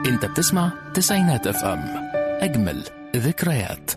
انت بتسمع تسعينات اف ام اجمل ذكريات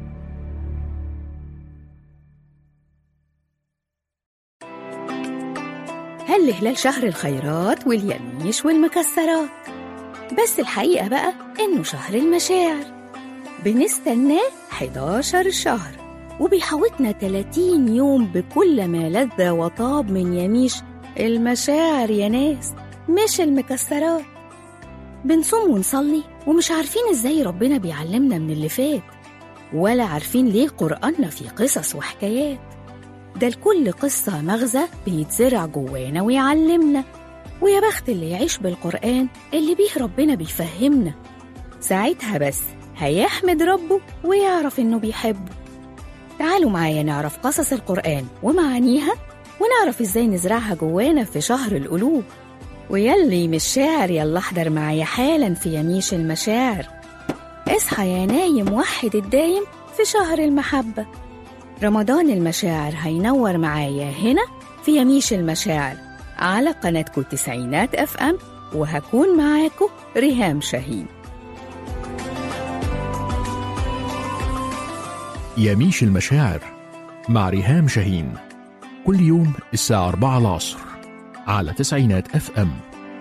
هل هلال شهر الخيرات واليميش والمكسرات بس الحقيقة بقى إنه شهر المشاعر بنستناه 11 شهر وبيحوطنا 30 يوم بكل ما لذ وطاب من يميش المشاعر يا ناس مش المكسرات بنصوم ونصلي ومش عارفين ازاي ربنا بيعلمنا من اللي فات ولا عارفين ليه قرآننا فيه قصص وحكايات ده لكل قصة مغزى بيتزرع جوانا ويعلمنا ويا بخت اللي يعيش بالقرآن اللي بيه ربنا بيفهمنا ساعتها بس هيحمد ربه ويعرف إنه بيحبه تعالوا معايا نعرف قصص القرآن ومعانيها ونعرف إزاي نزرعها جوانا في شهر القلوب ويلي مش شاعر يلا احضر معايا حالا في يميش المشاعر اصحى يا نايم وحد الدايم في شهر المحبة رمضان المشاعر هينور معايا هنا في يميش المشاعر على قناتكم تسعينات اف ام وهكون معاكم ريهام شاهين يميش المشاعر مع ريهام شاهين كل يوم الساعة 4 العصر على تسعينات اف ام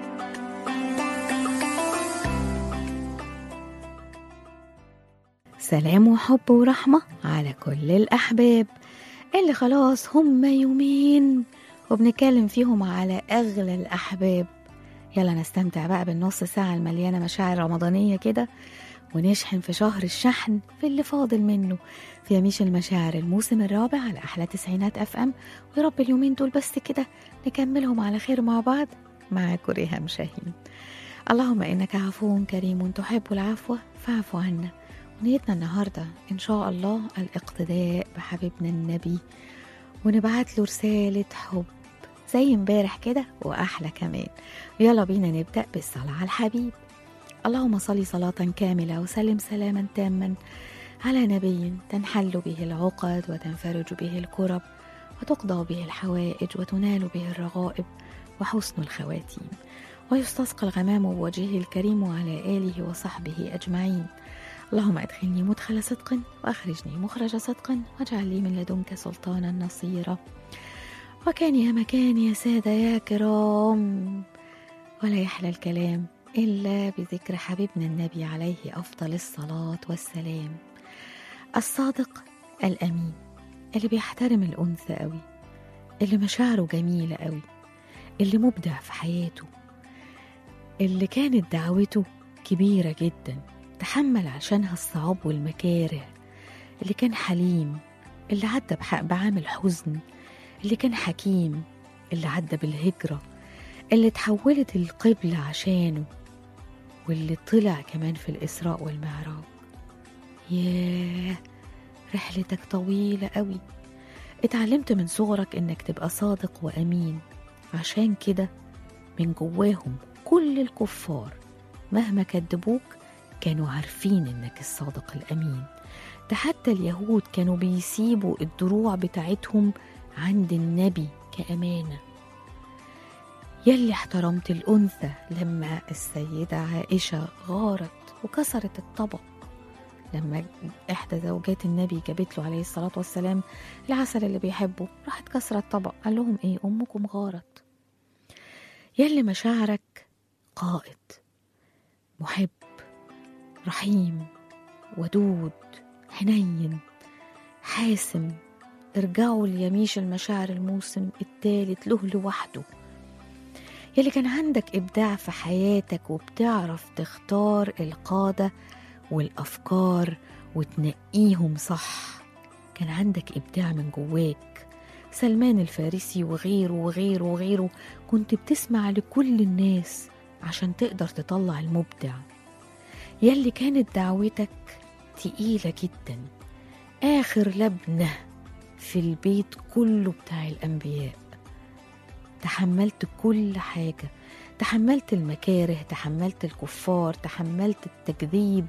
سلام وحب ورحمة على كل الأحباب اللي خلاص هم يومين وبنتكلم فيهم على أغلى الأحباب يلا نستمتع بقى بالنص ساعة المليانة مشاعر رمضانية كده ونشحن في شهر الشحن في اللي فاضل منه في يميش المشاعر الموسم الرابع على أحلى تسعينات أف أم ويا رب اليومين دول بس كده نكملهم على خير مع بعض معاكم ريهام شاهين اللهم إنك عفو كريم تحب العفو فاعف عنا ونيتنا النهاردة إن شاء الله الاقتداء بحبيبنا النبي ونبعت له رسالة حب زي امبارح كده وأحلى كمان يلا بينا نبدأ بالصلاة على الحبيب اللهم صل صلاة كاملة وسلم سلاما تاما على نبي تنحل به العقد وتنفرج به الكرب وتقضى به الحوائج وتنال به الرغائب وحسن الخواتيم ويستسقى الغمام بوجهه الكريم وعلى آله وصحبه أجمعين اللهم ادخلني مدخل صدق واخرجني مخرج صدق واجعل لي من لدنك سلطانا نصيرا وكان يا مكان يا سادة يا كرام ولا يحلى الكلام إلا بذكر حبيبنا النبي عليه أفضل الصلاة والسلام الصادق الأمين اللي بيحترم الأنثى قوي اللي مشاعره جميلة قوي اللي مبدع في حياته اللي كانت دعوته كبيرة جدا تحمل عشانها الصعاب والمكاره اللي كان حليم اللي عدى بحق بعامل حزن اللي كان حكيم اللي عدى بالهجرة اللي تحولت القبلة عشانه واللي طلع كمان في الإسراء والمعراج ياه رحلتك طويلة قوي اتعلمت من صغرك انك تبقى صادق وامين عشان كده من جواهم كل الكفار مهما كدبوك كانوا عارفين انك الصادق الامين ده حتى اليهود كانوا بيسيبوا الدروع بتاعتهم عند النبي كامانه يلي احترمت الانثى لما السيده عائشه غارت وكسرت الطبق لما احدى زوجات النبي جابت له عليه الصلاه والسلام العسل اللي بيحبه راحت كسرت الطبق قال لهم ايه امكم غارت يلي مشاعرك قائد محب رحيم ودود حنين حاسم ارجعوا ليميش المشاعر الموسم الثالث له لوحده يلي كان عندك إبداع في حياتك وبتعرف تختار القادة والأفكار وتنقيهم صح كان عندك إبداع من جواك سلمان الفارسي وغيره وغيره وغيره كنت بتسمع لكل الناس عشان تقدر تطلع المبدع يلي كانت دعوتك تقيلة جدا آخر لبنة في البيت كله بتاع الأنبياء تحملت كل حاجة تحملت المكاره تحملت الكفار تحملت التكذيب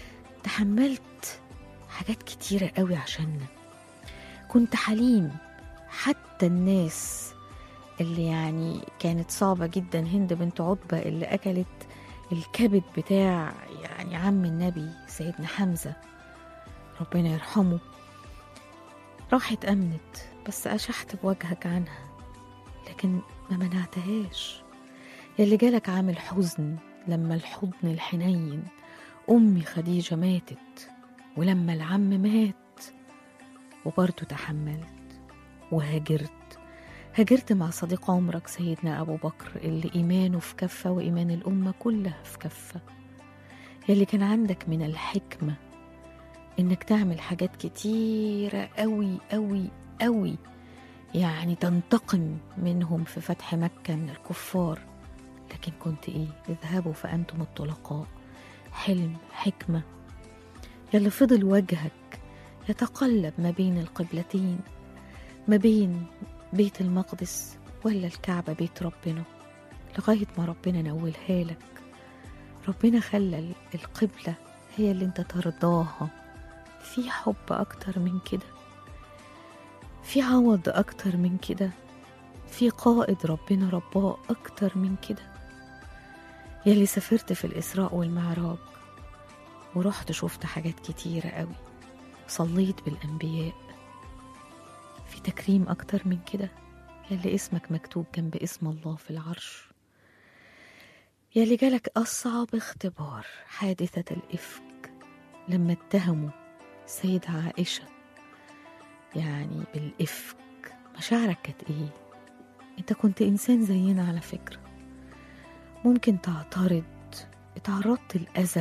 تحملت حاجات كتيرة قوي عشاننا كنت حليم حتى الناس اللي يعني كانت صعبة جدا هند بنت عتبة اللي أكلت الكبد بتاع يعني عم النبي سيدنا حمزة ربنا يرحمه راحت أمنت بس أشحت بوجهك عنها لكن ما منعتهاش يلي جالك عامل حزن لما الحضن الحنين أمي خديجة ماتت ولما العم مات وبرضه تحملت وهاجرت هاجرت مع صديق عمرك سيدنا أبو بكر اللي إيمانه في كفة وإيمان الأمة كلها في كفة يلي كان عندك من الحكمة إنك تعمل حاجات كتيرة أوي أوي أوي يعني تنتقم منهم في فتح مكة من الكفار لكن كنت إيه اذهبوا فأنتم الطلقاء حلم حكمة يلي فضل وجهك يتقلب ما بين القبلتين ما بين بيت المقدس ولا الكعبة بيت ربنا لغاية ما ربنا نولها لك ربنا خلى القبلة هي اللي انت ترضاها في حب أكتر من كده في عوض أكتر من كده في قائد ربنا رباه أكتر من كده يلي سافرت في الإسراء والمعراج ورحت شفت حاجات كتيرة قوي صليت بالأنبياء في تكريم أكتر من كده يلي اسمك مكتوب جنب اسم الله في العرش يلي جالك أصعب اختبار حادثة الإفك لما اتهموا سيدة عائشة يعني بالإفك مشاعرك كانت إيه؟ أنت كنت إنسان زينا على فكرة ممكن تعترض اتعرضت لأذى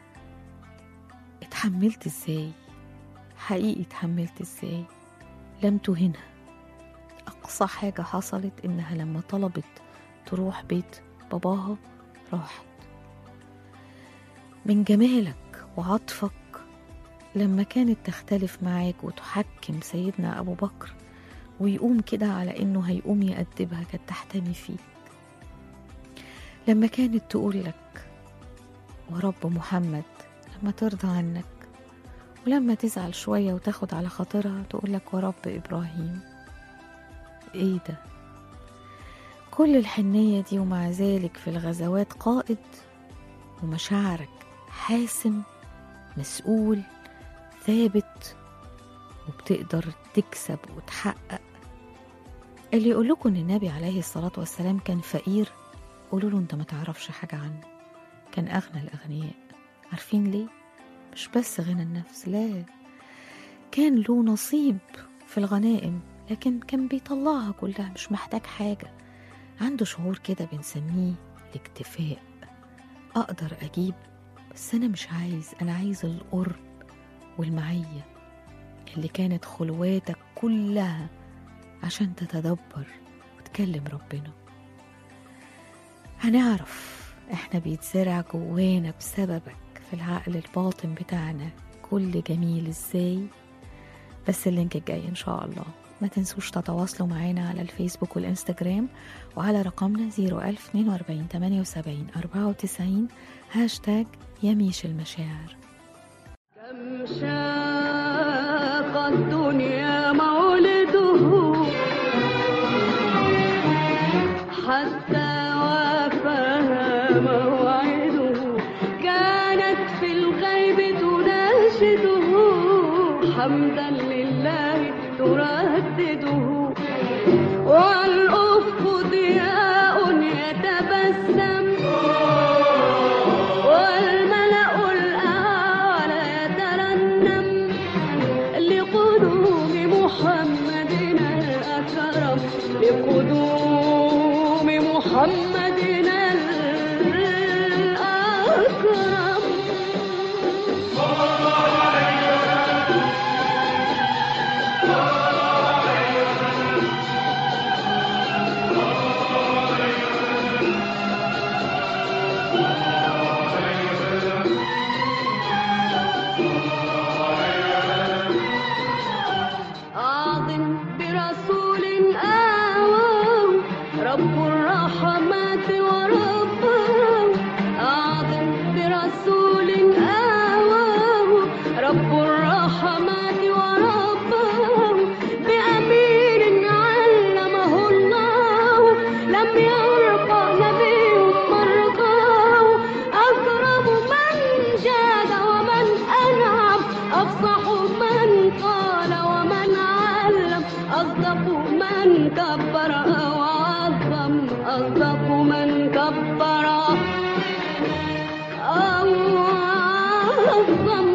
اتحملت ازاي حقيقي اتحملت ازاي لم تهنها أقصى حاجة حصلت إنها لما طلبت تروح بيت باباها راحت من جمالك وعطفك لما كانت تختلف معاك وتحكم سيدنا أبو بكر ويقوم كده على إنه هيقوم يأدبها كانت تحتمي فيك لما كانت تقول لك ورب محمد لما ترضى عنك ولما تزعل شوية وتاخد على خاطرها تقول لك ورب إبراهيم إيه ده كل الحنية دي ومع ذلك في الغزوات قائد ومشاعرك حاسم مسؤول ثابت وبتقدر تكسب وتحقق اللي يقول لكم ان النبي عليه الصلاة والسلام كان فقير قولوا له انت ما تعرفش حاجة عنه كان أغنى الأغنياء عارفين ليه؟ مش بس غنى النفس لا كان له نصيب في الغنائم لكن كان بيطلعها كلها مش محتاج حاجة عنده شعور كده بنسميه الاكتفاء أقدر أجيب بس أنا مش عايز أنا عايز القرب والمعية اللي كانت خلواتك كلها عشان تتدبر وتكلم ربنا هنعرف احنا بيتزرع جوانا بسببك في العقل الباطن بتاعنا كل جميل ازاي بس اللينك الجاي ان شاء الله ما تنسوش تتواصلوا معانا على الفيسبوك والانستجرام وعلى رقمنا 01042 78 94 هاشتاج يميش المشاعر كم شاق الدنيا مولده حتى وافاها موعده كانت في الغيب تناشده حمدا لله تردده والأفق ضياء يتبسم والملأ الأعلى يترنم لقدوم محمدنا الأكرم لقدوم محمدنا الأكرم أعظم برسول آواه رب الرحمات ورباه أعظم برسول يوما كبر أو عظم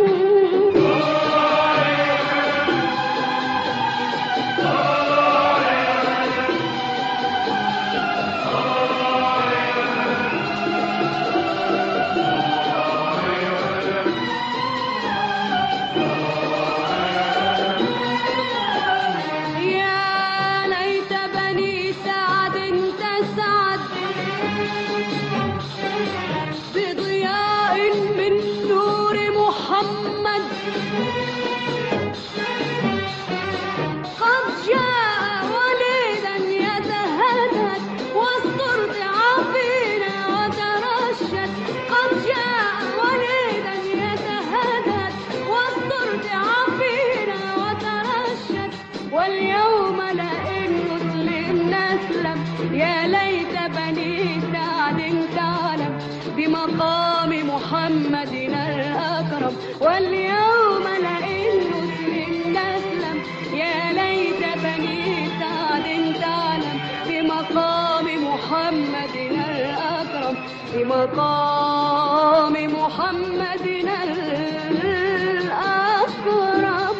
يا ليت بني سعد تسعد بضياء من نور محمد قد جاء وليدا يتهدد والصرد عفينا وترشد قد جاء وليدا يتهدد والصرد عفينا وترشد واليوم لئن مسلم نسلم يا ليت بني سعد تعلم بمقام محمدنا الأكرم واليوم لئن مسلم نسلم يا ليت بني سعد تعلم بمقام محمدنا الأكرم بمقام محمدنا الأكرم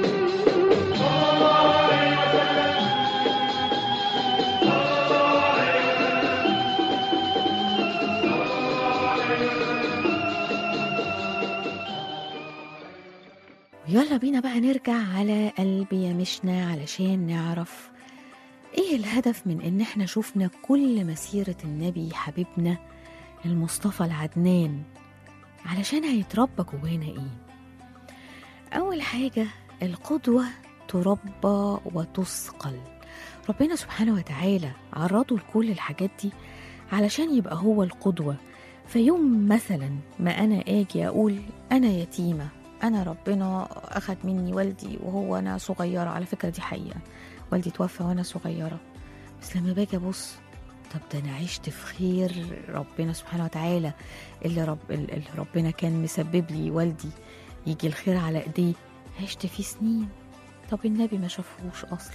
يلا بينا بقى نرجع على قلبي يا مشنا علشان نعرف ايه الهدف من ان احنا شفنا كل مسيرة النبي حبيبنا المصطفى العدنان علشان هيتربى جوانا ايه اول حاجة القدوة تربى وتثقل ربنا سبحانه وتعالى عرضه لكل الحاجات دي علشان يبقى هو القدوة فيوم مثلا ما أنا آجي أقول أنا يتيمة أنا ربنا أخد مني والدي وهو أنا صغيرة على فكرة دي حقيقة والدي توفى وأنا صغيرة بس لما باجي أبص طب ده أنا عشت في خير ربنا سبحانه وتعالى اللي, رب اللي ربنا كان مسبب لي والدي يجي الخير على إيديه عشت فيه سنين طب النبي ما شافهوش أصلا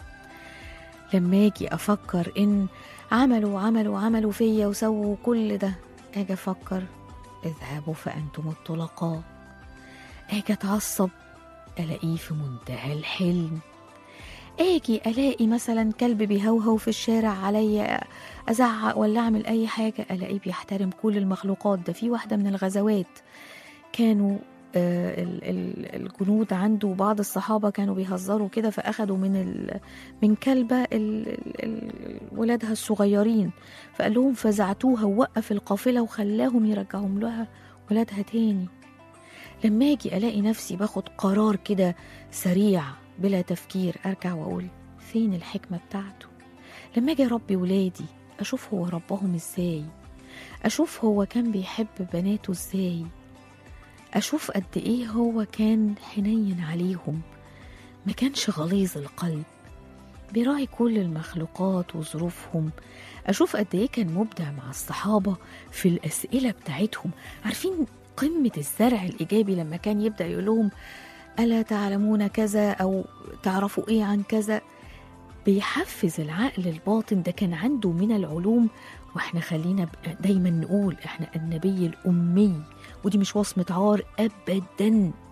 لما اجي افكر ان عملوا عملوا عملوا فيا وسووا كل ده اجي افكر اذهبوا فانتم الطلقاء اجي اتعصب الاقيه في منتهى الحلم اجي الاقي مثلا كلب بيهوهو في الشارع عليا ازعق ولا اعمل اي حاجه الاقيه بيحترم كل المخلوقات ده في واحده من الغزوات كانوا آه، ال- ال- الجنود عنده بعض الصحابة كانوا بيهزروا كده فأخدوا من ال... من كلبة ال... ال... ال... ولادها الصغيرين فقال لهم فزعتوها ووقف القافلة وخلاهم يرجعهم لها ولادها تاني لما اجي الاقي نفسي باخد قرار كده سريع بلا تفكير ارجع واقول فين الحكمة بتاعته لما اجي اربي ولادي اشوف هو ربهم ازاي اشوف هو كان بيحب بناته ازاي أشوف قد إيه هو كان حنين عليهم ما كانش غليظ القلب بيراعي كل المخلوقات وظروفهم أشوف قد إيه كان مبدع مع الصحابة في الأسئلة بتاعتهم عارفين قمة الزرع الإيجابي لما كان يبدأ يقول لهم ألا تعلمون كذا أو تعرفوا إيه عن كذا بيحفز العقل الباطن ده كان عنده من العلوم واحنا خلينا ب- دايما نقول احنا النبي الأمي ودي مش وصمة عار أبدا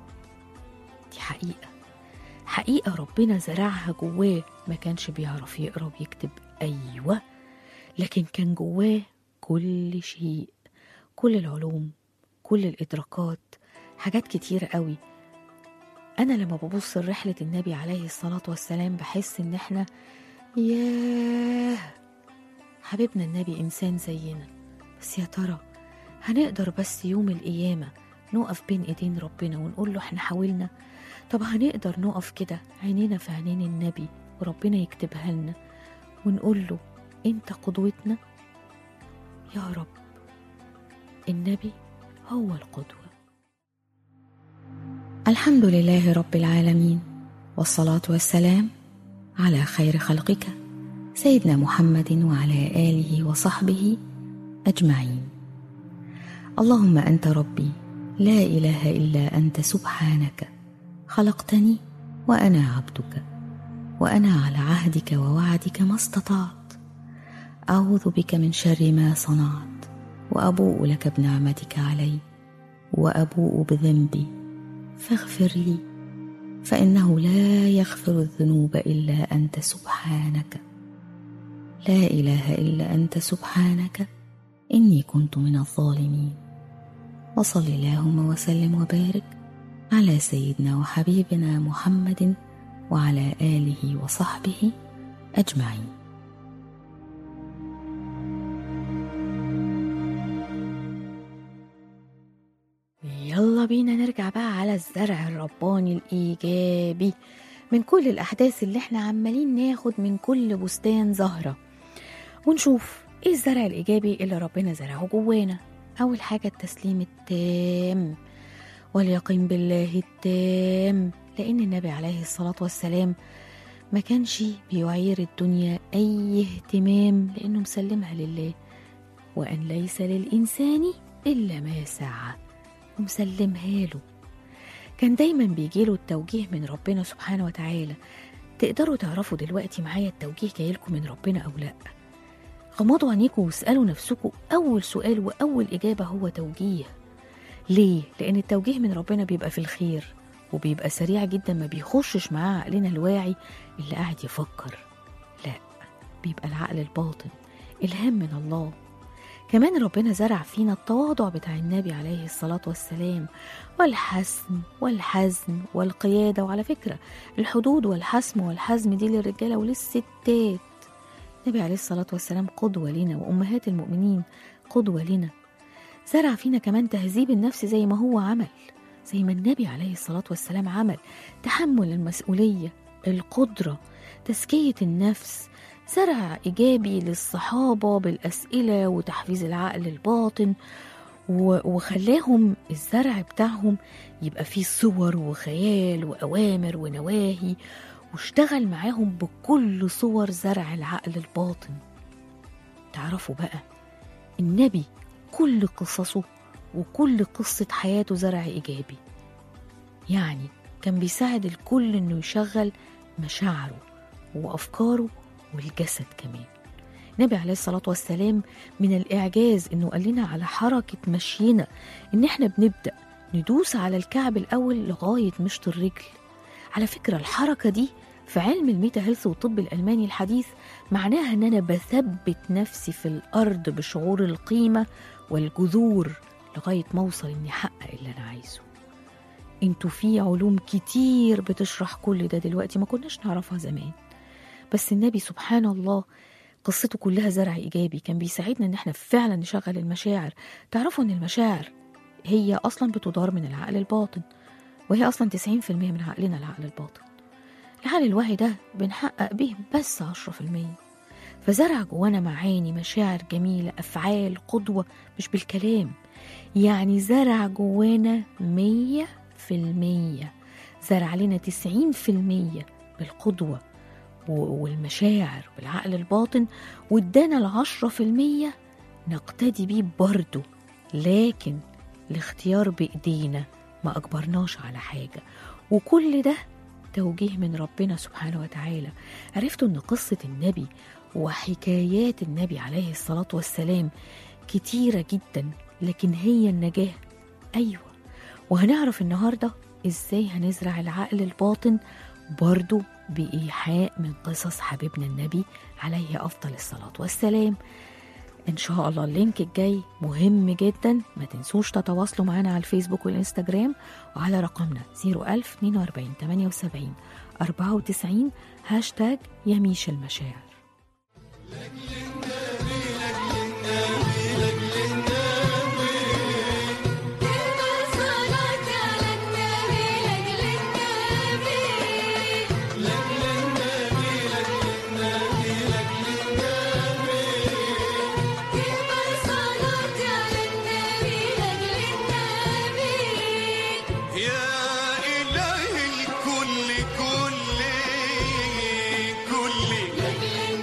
دي حقيقة حقيقة ربنا زرعها جواه ما كانش بيعرف يقرأ ويكتب أيوة لكن كان جواه كل شيء كل العلوم كل الإدراكات حاجات كتيرة قوي أنا لما ببص لرحلة النبي عليه الصلاة والسلام بحس إن إحنا ياه حبيبنا النبي إنسان زينا بس يا ترى هنقدر بس يوم القيامة نقف بين إيدين ربنا ونقول له إحنا حاولنا طب هنقدر نقف كده عينينا في عينين النبي وربنا يكتبها لنا ونقول له أنت قدوتنا يا رب النبي هو القدوة الحمد لله رب العالمين والصلاة والسلام على خير خلقك سيدنا محمد وعلى آله وصحبه أجمعين اللهم أنت ربي لا إله إلا أنت سبحانك خلقتني وأنا عبدك وأنا على عهدك ووعدك ما استطعت أعوذ بك من شر ما صنعت وأبوء لك بنعمتك علي وأبوء بذنبي فاغفر لي فإنه لا يغفر الذنوب إلا أنت سبحانك لا إله إلا أنت سبحانك إني كنت من الظالمين وصل اللهم وسلم وبارك على سيدنا وحبيبنا محمد وعلى آله وصحبه أجمعين يلا بينا نرجع بقى على الزرع الرباني الإيجابي من كل الأحداث اللي احنا عمالين ناخد من كل بستان زهرة ونشوف ايه الزرع الإيجابي اللي ربنا زرعه جوانا أول حاجة التسليم التام واليقين بالله التام لأن النبي عليه الصلاة والسلام ما كانش بيعير الدنيا أي اهتمام لأنه مسلمها لله وأن ليس للإنسان إلا ما سعى ومسلمها له كان دايما بيجيله التوجيه من ربنا سبحانه وتعالى تقدروا تعرفوا دلوقتي معايا التوجيه جايلكم من ربنا أو لأ غمضوا عينيكم واسألوا نفسكم أول سؤال وأول إجابة هو توجيه ليه؟ لأن التوجيه من ربنا بيبقى في الخير وبيبقى سريع جدا ما بيخشش معاه عقلنا الواعي اللي قاعد يفكر لا بيبقى العقل الباطن إلهام من الله كمان ربنا زرع فينا التواضع بتاع النبي عليه الصلاة والسلام والحسم والحزم والقيادة وعلى فكرة الحدود والحسم والحزم دي للرجالة وللستات النبي عليه الصلاة والسلام قدوة لنا وأمهات المؤمنين قدوة لنا زرع فينا كمان تهذيب النفس زي ما هو عمل زي ما النبي عليه الصلاة والسلام عمل تحمل المسؤولية القدرة تزكية النفس زرع إيجابي للصحابة بالأسئلة وتحفيز العقل الباطن و- وخلاهم الزرع بتاعهم يبقى فيه صور وخيال وأوامر ونواهي واشتغل معاهم بكل صور زرع العقل الباطن تعرفوا بقى النبي كل قصصه وكل قصة حياته زرع إيجابي يعني كان بيساعد الكل إنه يشغل مشاعره وأفكاره والجسد كمان النبي عليه الصلاة والسلام من الإعجاز إنه قال لنا على حركة مشينا إن إحنا بنبدأ ندوس على الكعب الأول لغاية مشط الرجل على فكرة الحركة دي في علم الميتا هيلث والطب الألماني الحديث معناها إن أنا بثبت نفسي في الأرض بشعور القيمة والجذور لغاية ما أوصل إني أحقق اللي أنا عايزه انتوا في علوم كتير بتشرح كل ده دلوقتي ما كناش نعرفها زمان بس النبي سبحان الله قصته كلها زرع إيجابي كان بيساعدنا إن احنا فعلا نشغل المشاعر تعرفوا إن المشاعر هي أصلا بتدار من العقل الباطن وهي أصلا 90% من عقلنا العقل الباطن العقل الواعي ده بنحقق به بس 10% فزرع جوانا معاني مشاعر جميلة أفعال قدوة مش بالكلام يعني زرع جوانا مية في المية زرع لنا تسعين في المية بالقدوة و- والمشاعر والعقل الباطن وادانا العشرة في المية نقتدي بيه برضه لكن الاختيار بإيدينا ما أجبرناش على حاجة وكل ده توجيه من ربنا سبحانه وتعالى عرفتوا أن قصة النبي وحكايات النبي عليه الصلاة والسلام كتيرة جدا لكن هي النجاة أيوة وهنعرف النهاردة إزاي هنزرع العقل الباطن برضو بإيحاء من قصص حبيبنا النبي عليه أفضل الصلاة والسلام إن شاء الله اللينك الجاي مهم جدا ما تنسوش تتواصلوا معنا على الفيسبوك والإنستجرام وعلى رقمنا 01000 42 78 94 هاشتاج يميش المشاعر صلاة على النبي لأجل النبي كلمة صلاة على النبي لأجل النبي يا إله الكل كل كل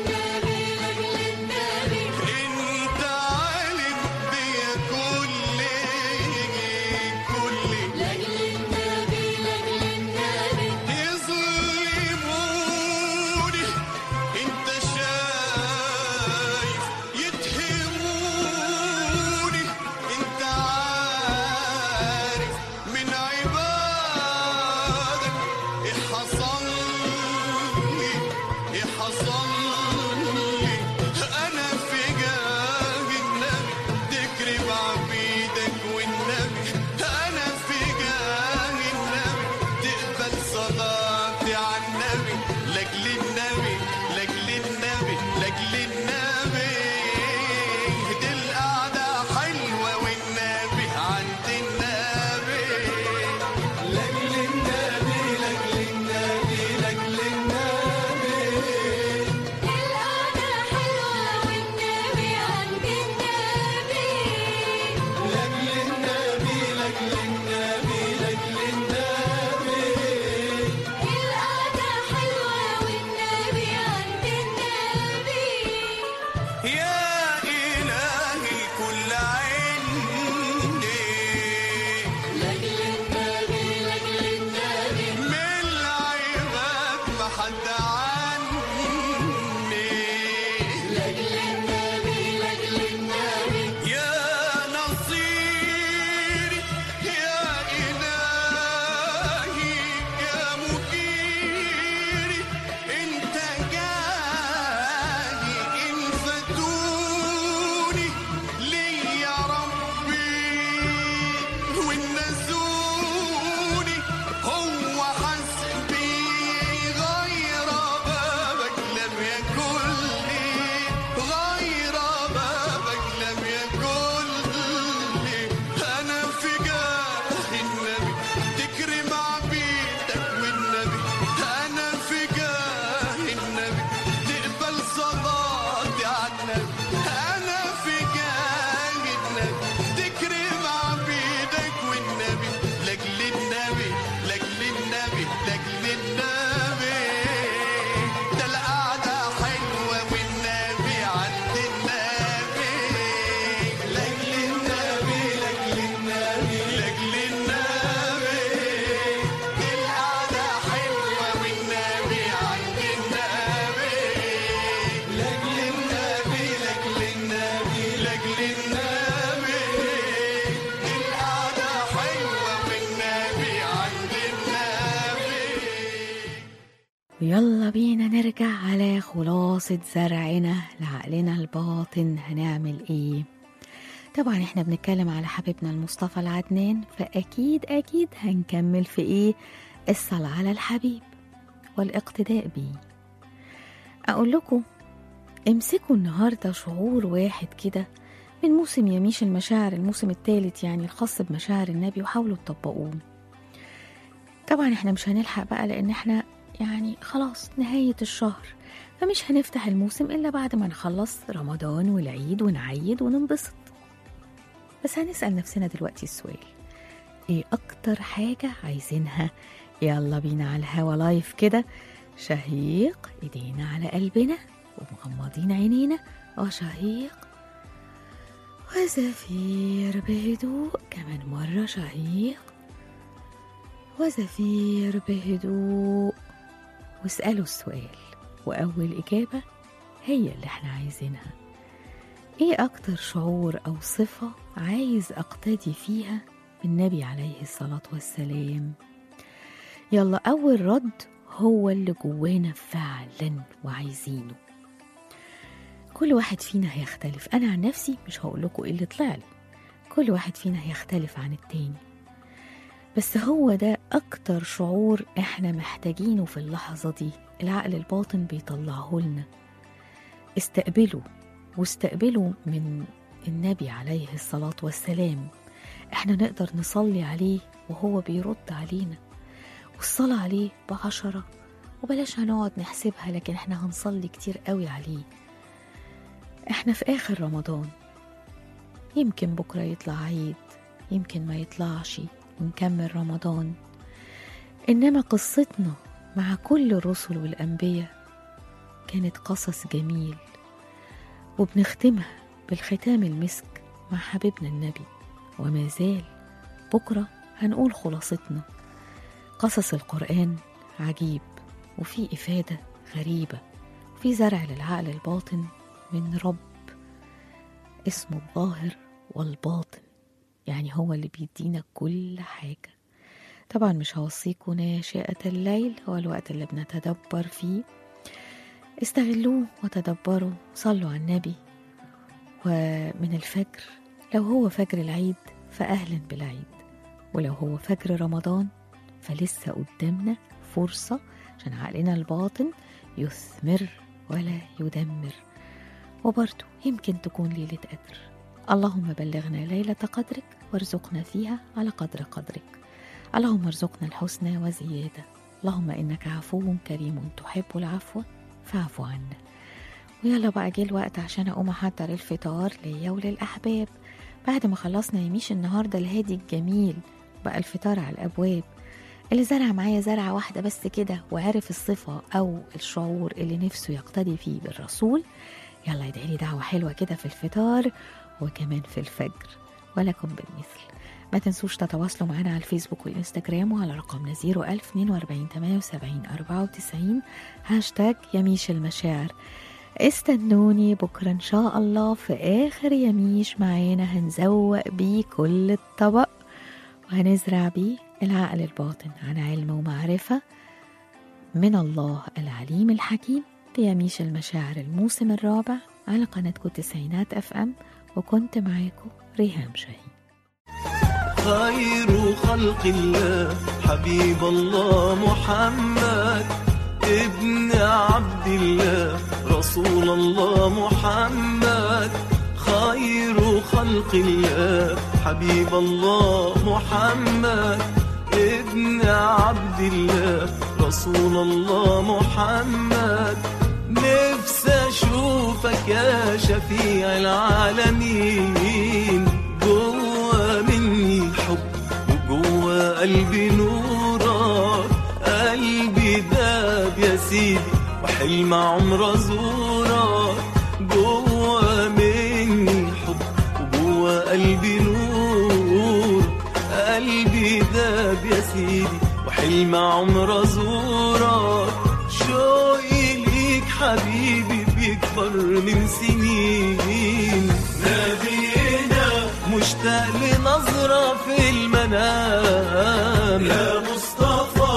ويلا بينا نرجع على خلاصة زرعنا لعقلنا الباطن هنعمل ايه طبعا احنا بنتكلم على حبيبنا المصطفى العدنان فأكيد أكيد هنكمل في ايه الصلاة على الحبيب والاقتداء بيه أقول لكم امسكوا النهاردة شعور واحد كده من موسم يميش المشاعر الموسم الثالث يعني الخاص بمشاعر النبي وحاولوا تطبقوه طبعا احنا مش هنلحق بقى لان احنا يعني خلاص نهاية الشهر فمش هنفتح الموسم إلا بعد ما نخلص رمضان والعيد ونعيد وننبسط بس هنسأل نفسنا دلوقتي السؤال ايه أكتر حاجة عايزينها يلا بينا على الهوا لايف كده شهيق ايدينا على قلبنا ومغمضين عينينا وشهيق وزفير بهدوء كمان مرة شهيق وزفير بهدوء واسألوا السؤال وأول إجابة هي اللي احنا عايزينها ايه أكتر شعور أو صفة عايز أقتدي فيها بالنبي عليه الصلاة والسلام يلا أول رد هو اللي جوانا فعلا وعايزينه كل واحد فينا هيختلف أنا عن نفسي مش هقول لكم إيه اللي طلع لي كل واحد فينا هيختلف عن التاني بس هو ده أكتر شعور إحنا محتاجينه في اللحظة دي العقل الباطن بيطلعه لنا استقبلوا واستقبلوا من النبي عليه الصلاة والسلام إحنا نقدر نصلي عليه وهو بيرد علينا والصلاة عليه بعشرة وبلاش هنقعد نحسبها لكن إحنا هنصلي كتير قوي عليه إحنا في آخر رمضان يمكن بكرة يطلع عيد يمكن ما يطلعش ونكمل رمضان إنما قصتنا مع كل الرسل والأنبياء كانت قصص جميل وبنختمها بالختام المسك مع حبيبنا النبي وما زال بكرة هنقول خلاصتنا قصص القرآن عجيب وفي إفادة غريبة وفي زرع للعقل الباطن من رب اسمه الظاهر والباطن يعني هو اللي بيدينا كل حاجة طبعا مش هوصيكم ناشئة الليل هو الوقت اللي بنتدبر فيه استغلوه وتدبروا صلوا على النبي ومن الفجر لو هو فجر العيد فأهلا بالعيد ولو هو فجر رمضان فلسه قدامنا فرصة عشان عقلنا الباطن يثمر ولا يدمر وبرضه يمكن تكون ليلة قدر اللهم بلغنا ليلة قدرك وارزقنا فيها على قدر قدرك اللهم ارزقنا الحسنى وزيادة اللهم إنك عفو كريم تحب العفو فاعف عنا ويلا بقى جه الوقت عشان أقوم أحضر الفطار ليا وللأحباب بعد ما خلصنا يميش النهاردة الهادي الجميل بقى الفطار على الأبواب اللي زرع معايا زرعة واحدة بس كده وعرف الصفة أو الشعور اللي نفسه يقتدي فيه بالرسول يلا ادعي لي دعوة حلوة كده في الفطار وكمان في الفجر ولكم بالمثل ما تنسوش تتواصلوا معنا على الفيسبوك والإنستجرام وعلى رقمنا 01042 78 94 هاشتاج يميش المشاعر استنوني بكرة إن شاء الله في آخر يميش معانا هنزوق بيه كل الطبق وهنزرع بيه العقل الباطن عن علم ومعرفة من الله العليم الحكيم في يميش المشاعر الموسم الرابع على قناتكم تسعينات اف ام وكنت معاكم ريهام شاهين خير خلق الله حبيب الله محمد ابن عبد الله رسول الله محمد خير خلق الله حبيب الله محمد ابن عبد الله رسول الله محمد نفسي اشوفك يا شفيع العالمين جوا مني حب وجوا قلبي نورك قلبي داب يا سيدي وحلم عمر ازورك جوا مني حب وجوا قلبي نور قلبي داب يا سيدي وحلم عمر ازورك شوقي ليك حبيبي بيكبر من سنين نادينا مشتاق لنظرة في المنام يا مصطفى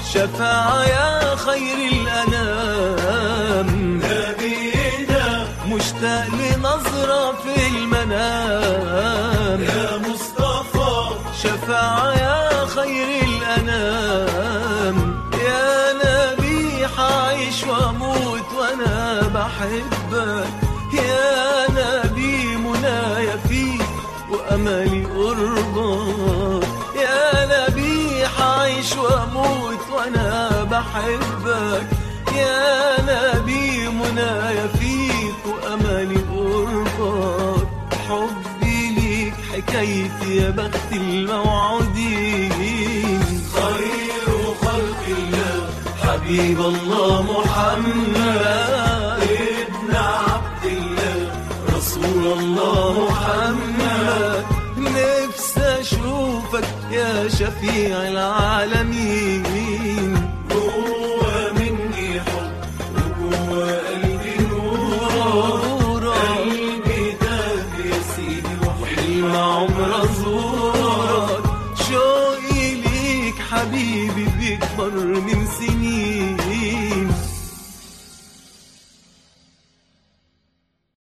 شفاعة يا خير الأنام نبينا مشتاق لنظرة في المنام يا مصطفى شفاعة يا خير الأنام يا نبي حعيش وأموت وأنا بحبك يا نبي منايا فيك وأملي قربك يا نبي حعيش وأموت وأنا بحبك يا نبي منايا فيك وأملي قربك حبي ليك حكايتي يا بخت الموعودين خير خلق الله حبيب الله محمد ابن عبد الله رسول الله محمد نفسي اشوفك يا شفيع العالمين جوا مني حب وجوا قلبي نور قلبي داب يا سيدي وحلم عمر ازورك شوقي ليك حبيبي بيكبر من سنين